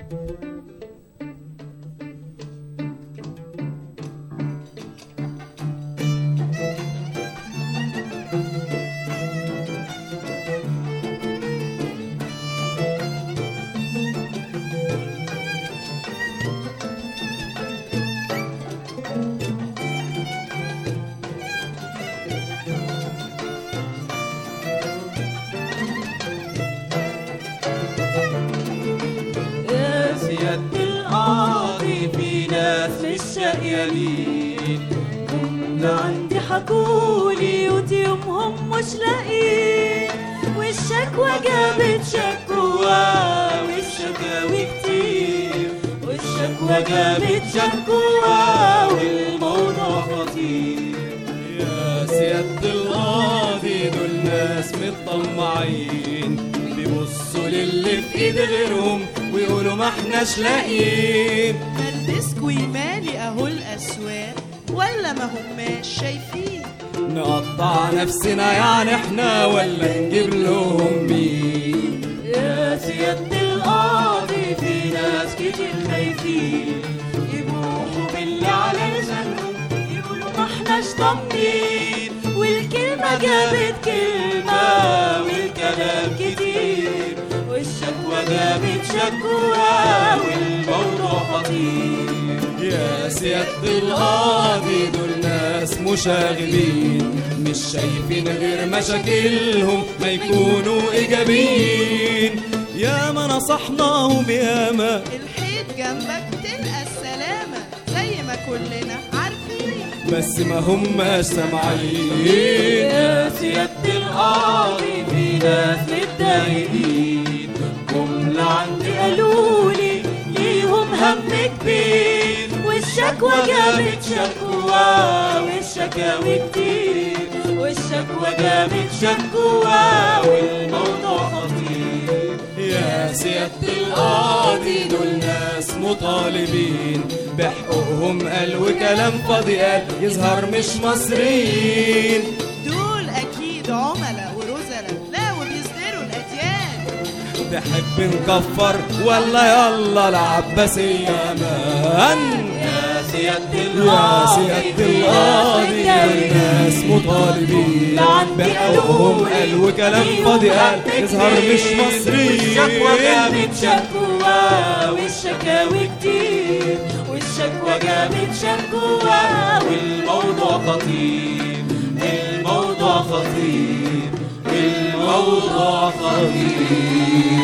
يا سيادة القاضي في ناس مش شقيانين هم عندي حكولي وديومهم مش لاقيين والشكوى جابت شكوى والشكاوي كتير والشكوى جابت شكوى والموضوع خطير يا سيادة القاضي دول ناس متطمعين بيبصوا للي في ايد غيرهم ويقولوا ما احناش لاقيين ملبسكوا يمالي اهو الاسواق ولا ما هماش شايفين نقطع نفسنا يعني احنا ولا نجيب لهم مين يا سيادة القاضي في ناس كتير خايفين يبوحوا باللي على لسانهم يقولوا ما احناش ضامنين والكلمة جابت كلمة والكلام كتير والشكوى جابت شكوى والموضوع خطير يا سيادة القاضي دول ناس مشاغبين مش شايفين غير مشاكلهم ما يكونوا إيجابيين يا ما نصحناهم ياما الحيط جنبك تلقى السلامة زي ما كلنا عارفين بس ما هماش سامعين يا سيادة القاضي في ناس متضايقين جملة عندي قالولي ليهم هم كبير والشكوى جابت شكوى والشكاوي كتير والشكوى جابت شكوى والموضوع خطير يا سيادة القاضي دول ناس مطالبين بحقوقهم قال وكلام فاضي قال يظهر مش مصريين دول اكيد عملاء ورزلاء لا وبيصدروا الاديان تحب نكفر ولا يلا العباسية مان يا سيادة يا القاضي سيادة القاضي دول ناس مطالبين بحقوقهم قال وكلام فاضي قال يظهر مش والشكوى جابت مصريين شكوى والشكاوي كتير والشكوى جابت شكوى والموضوع خطير الموضوع خطير الموضوع خطير